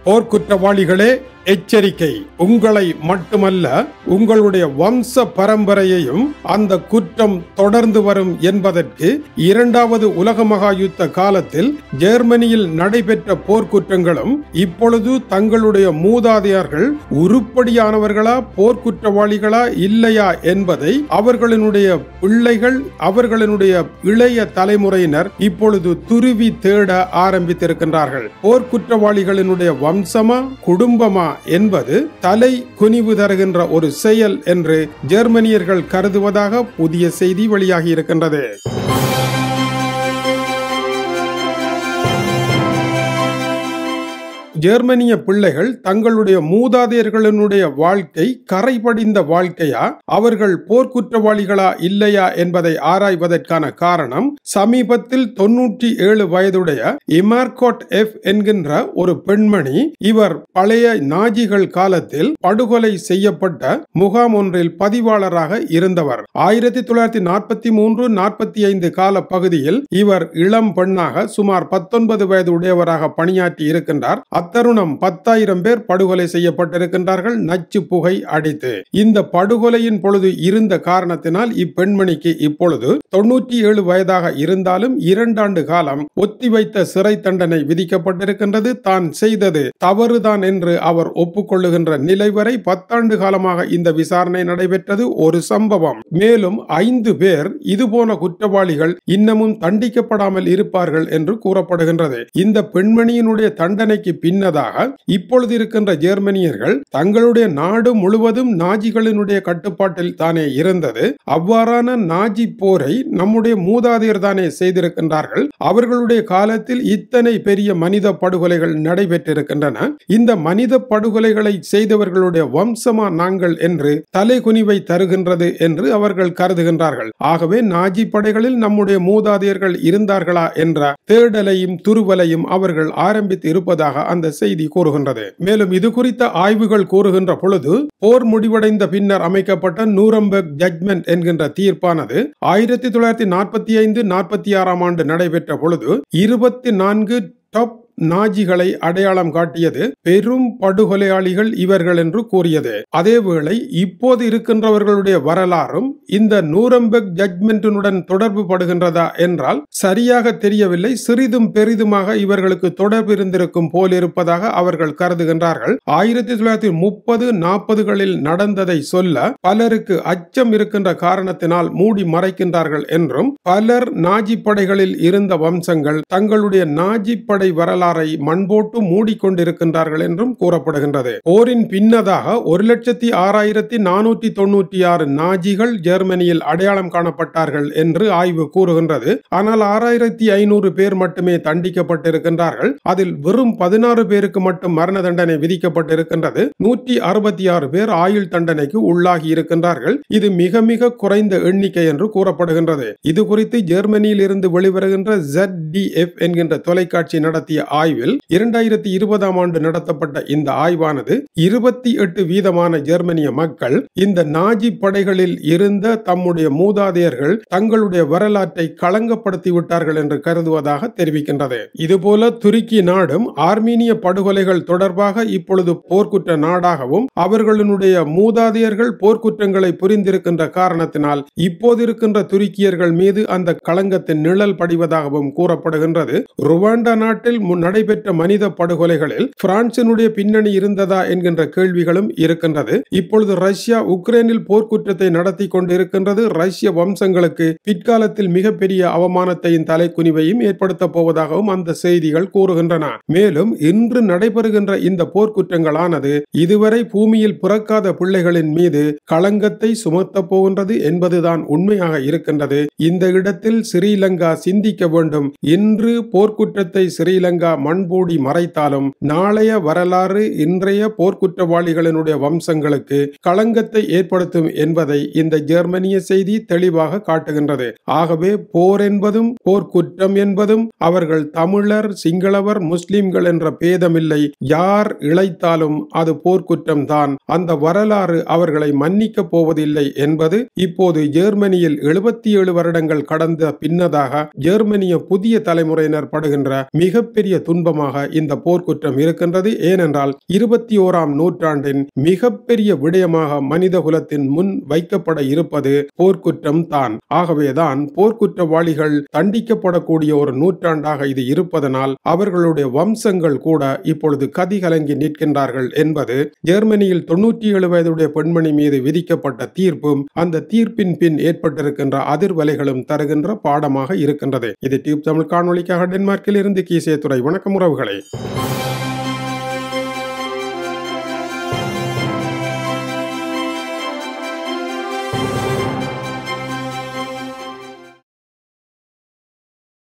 போர்க்குற்றவாளிகளே எச்சரிக்கை உங்களை மட்டுமல்ல உங்களுடைய வம்ச பரம்பரையையும் அந்த குற்றம் தொடர்ந்து வரும் என்பதற்கு இரண்டாவது உலக மகா யுத்த காலத்தில் ஜெர்மனியில் நடைபெற்ற போர்க்குற்றங்களும் இப்பொழுது தங்களுடைய மூதாதையர்கள் உருப்படியானவர்களா போர்க்குற்றவாளிகளா இல்லையா என்பதை அவர்களினுடைய பிள்ளைகள் அவர்களினுடைய இளைய தலைமுறையினர் இப்பொழுது துருவி தேட ஆரம்பித்திருக்கின்றார்கள் போர்க்குற்றவாளிகளினுடைய வம்சமா குடும்பமா என்பது தலை குனிவு தருகின்ற ஒரு செயல் என்று ஜெர்மனியர்கள் கருதுவதாக புதிய செய்தி வெளியாகி இருக்கின்றது ஜெர்மனிய பிள்ளைகள் தங்களுடைய மூதாதையர்களினுடைய வாழ்க்கை கரைபடிந்த வாழ்க்கையா அவர்கள் போர்க்குற்றவாளிகளா இல்லையா என்பதை ஆராய்வதற்கான காரணம் சமீபத்தில் தொன்னூற்றி ஏழு வயதுடைய இமார்கோட் எஃப் என்கின்ற ஒரு பெண்மணி இவர் பழைய நாஜிகள் காலத்தில் படுகொலை செய்யப்பட்ட முகாம் ஒன்றில் பதிவாளராக இருந்தவர் ஆயிரத்தி தொள்ளாயிரத்தி நாற்பத்தி மூன்று நாற்பத்தி ஐந்து கால பகுதியில் இவர் இளம் பெண்ணாக சுமார் பத்தொன்பது வயது உடையவராக பணியாற்றி இருக்கின்றார் அத்தருணம் பத்தாயிரம் பேர் படுகொலை செய்யப்பட்டிருக்கின்றார்கள் நச்சு புகை அடித்து இந்த படுகொலையின் பொழுது இருந்த காரணத்தினால் இப்பெண்மணிக்கு இப்பொழுது தொன்னூற்றி ஏழு வயதாக இருந்தாலும் இரண்டாண்டு காலம் ஒத்திவைத்த சிறை தண்டனை விதிக்கப்பட்டிருக்கின்றது தான் செய்தது தவறுதான் என்று அவர் ஒப்புக்கொள்ளுகின்ற நிலை வரை பத்தாண்டு காலமாக இந்த விசாரணை நடைபெற்றது ஒரு சம்பவம் மேலும் ஐந்து பேர் இதுபோன குற்றவாளிகள் இன்னமும் தண்டிக்கப்படாமல் இருப்பார்கள் என்று கூறப்படுகின்றது இந்த பெண்மணியினுடைய தண்டனைக்கு பின்னதாக இப்பொழுது இருக்கின்ற ஜெர்மனியர்கள் தங்களுடைய நாடு முழுவதும் நாஜிகளினுடைய கட்டுப்பாட்டில் தானே இருந்தது அவ்வாறான நாஜி போரை நம்முடைய மூதாதையர் தானே செய்திருக்கின்றார்கள் அவர்களுடைய காலத்தில் இத்தனை பெரிய மனித படுகொலைகள் நடைபெற்றிருக்கின்றன இந்த மனித படுகொலைகளை செய்தவர்களுடைய வம்சமா நாங்கள் என்று தலைகுனிவை தருகின்றது என்று அவர்கள் கருதுகின்றார்கள் ஆகவே நாஜி படைகளில் நம்முடைய மூதாதையர்கள் இருந்தார்களா என்ற தேடலையும் துருவலையும் அவர்கள் ஆரம்பித்து இருப்பதாக அந்த செய்தி கூறுகின்றது மேலும் இது குறித்த ஆய்வுகள் கூறுகின்ற பொழுது போர் முடிவடைந்த பின்னர் அமைக்கப்பட்ட நூரம்பர்க் ஜட்மெண்ட் என்கின்ற தீர்ப்பானது ஆயிரத்தி தொள்ளாயிரத்தி நாற்பத்தி ஐந்து நாற்பத்தி ஆறாம் ஆண்டு நடைபெற்ற பொழுது இருபத்தி நான்கு டாப் நாஜிகளை அடையாளம் காட்டியது பெரும் படுகொலையாளிகள் இவர்கள் என்று கூறியது அதேவேளை இப்போது இருக்கின்றவர்களுடைய வரலாறும் இந்த நூரம்பெக் ஜட்மெண்டினுடன் தொடர்பு படுகின்றதா என்றால் சரியாக தெரியவில்லை சிறிதும் பெரிதுமாக இவர்களுக்கு தொடர்பு இருந்திருக்கும் போல் இருப்பதாக அவர்கள் கருதுகின்றார்கள் ஆயிரத்தி தொள்ளாயிரத்தி முப்பது நாற்பதுகளில் நடந்ததை சொல்ல பலருக்கு அச்சம் இருக்கின்ற காரணத்தினால் மூடி மறைக்கின்றார்கள் என்றும் பலர் நாஜி படைகளில் இருந்த வம்சங்கள் தங்களுடைய நாஜி படை வரலாறு வரலாறை மண்போட்டு மூடிக்கொண்டிருக்கின்றார்கள் என்றும் கூறப்படுகின்றது போரின் பின்னதாக ஒரு லட்சத்தி ஆறாயிரத்தி நானூற்றி தொண்ணூற்றி ஆறு நாஜிகள் ஜெர்மனியில் அடையாளம் காணப்பட்டார்கள் என்று ஆய்வு கூறுகின்றது ஆனால் ஆறாயிரத்தி ஐநூறு பேர் மட்டுமே தண்டிக்கப்பட்டிருக்கின்றார்கள் அதில் வெறும் பதினாறு பேருக்கு மட்டும் மரண தண்டனை விதிக்கப்பட்டிருக்கின்றது நூற்றி அறுபத்தி ஆறு பேர் ஆயுள் தண்டனைக்கு உள்ளாகி இருக்கின்றார்கள் இது மிக மிக குறைந்த எண்ணிக்கை என்று கூறப்படுகின்றது இது குறித்து ஜெர்மனியில் இருந்து வெளிவருகின்ற ZDF என்கின்ற தொலைக்காட்சி நடத்திய ஆய்வில் இரண்டாயிரத்தி இருபதாம் ஆண்டு நடத்தப்பட்ட இந்த ஆய்வானது இருபத்தி எட்டு வீதமான ஜெர்மனிய மக்கள் இந்த நாஜி படைகளில் இருந்த தம்முடைய மூதாதையர்கள் தங்களுடைய வரலாற்றை களங்கப்படுத்தி விட்டார்கள் என்று கருதுவதாக தெரிவிக்கின்றது இதுபோல துருக்கி நாடும் ஆர்மீனிய படுகொலைகள் தொடர்பாக இப்பொழுது போர்க்குற்ற நாடாகவும் அவர்களுடைய மூதாதையர்கள் போர்க்குற்றங்களை புரிந்திருக்கின்ற காரணத்தினால் இப்போது இருக்கின்ற துருக்கியர்கள் மீது அந்த களங்கத்தின் நிழல் படிவதாகவும் கூறப்படுகின்றது ருவாண்டா நாட்டில் முன் நடைபெற்ற மனித படுகொலைகளில் பிரான்சினுடைய பின்னணி இருந்ததா என்கின்ற கேள்விகளும் இருக்கின்றது இப்பொழுது ரஷ்யா உக்ரைனில் போர்க்குற்றத்தை நடத்தி கொண்டிருக்கின்றது ரஷ்ய வம்சங்களுக்கு பிற்காலத்தில் மிகப்பெரிய அவமானத்தையும் தலைக்குனிவையும் ஏற்படுத்த போவதாகவும் அந்த செய்திகள் கூறுகின்றன மேலும் இன்று நடைபெறுகின்ற இந்த போர்க்குற்றங்களானது இதுவரை பூமியில் பிறக்காத பிள்ளைகளின் மீது களங்கத்தை சுமத்தப் போகின்றது என்பதுதான் உண்மையாக இருக்கின்றது இந்த இடத்தில் ஸ்ரீலங்கா சிந்திக்க வேண்டும் இன்று போர்க்குற்றத்தை ஸ்ரீலங்கா மண்பூடி மறைத்தாலும் நாளைய வரலாறு இன்றைய போர்க்குற்றவாளிகளினுடைய வம்சங்களுக்கு களங்கத்தை ஏற்படுத்தும் என்பதை இந்த ஜெர்மனிய செய்தி தெளிவாக காட்டுகின்றது ஆகவே போர் என்பதும் போர்க்குற்றம் என்பதும் அவர்கள் தமிழர் சிங்களவர் முஸ்லிம்கள் என்ற பேதமில்லை யார் இழைத்தாலும் அது போர்க்குற்றம் தான் அந்த வரலாறு அவர்களை மன்னிக்க போவதில்லை என்பது இப்போது ஜெர்மனியில் எழுபத்தி ஏழு வருடங்கள் கடந்த பின்னதாக ஜெர்மனிய புதிய தலைமுறையினர் படுகின்ற மிகப்பெரிய துன்பமாக இந்த போர்க்குற்றம் இருக்கின்றது ஏனென்றால் இருபத்தி ஓராம் நூற்றாண்டின் மிகப்பெரிய விடயமாக மனித குலத்தின் முன் வைக்கப்பட இருப்பது போர்க்குற்றம் தான் ஆகவேதான் போர்க்குற்றவாளிகள் தண்டிக்கப்படக்கூடிய ஒரு நூற்றாண்டாக இது இருப்பதனால் அவர்களுடைய வம்சங்கள் கூட இப்பொழுது கதி கலங்கி நிற்கின்றார்கள் என்பது ஜெர்மனியில் தொன்னூற்றி ஏழு வயதுடைய பெண்மணி மீது விதிக்கப்பட்ட தீர்ப்பும் அந்த தீர்ப்பின் பின் ஏற்பட்டிருக்கின்ற அதிர்வலைகளும் தருகின்ற பாடமாக இருக்கின்றது இது டியூப் தமிழ் காணொலிக்காக டென்மார்க்கில் இருந்து கீசே துறை வணக்கம் உறவுகளே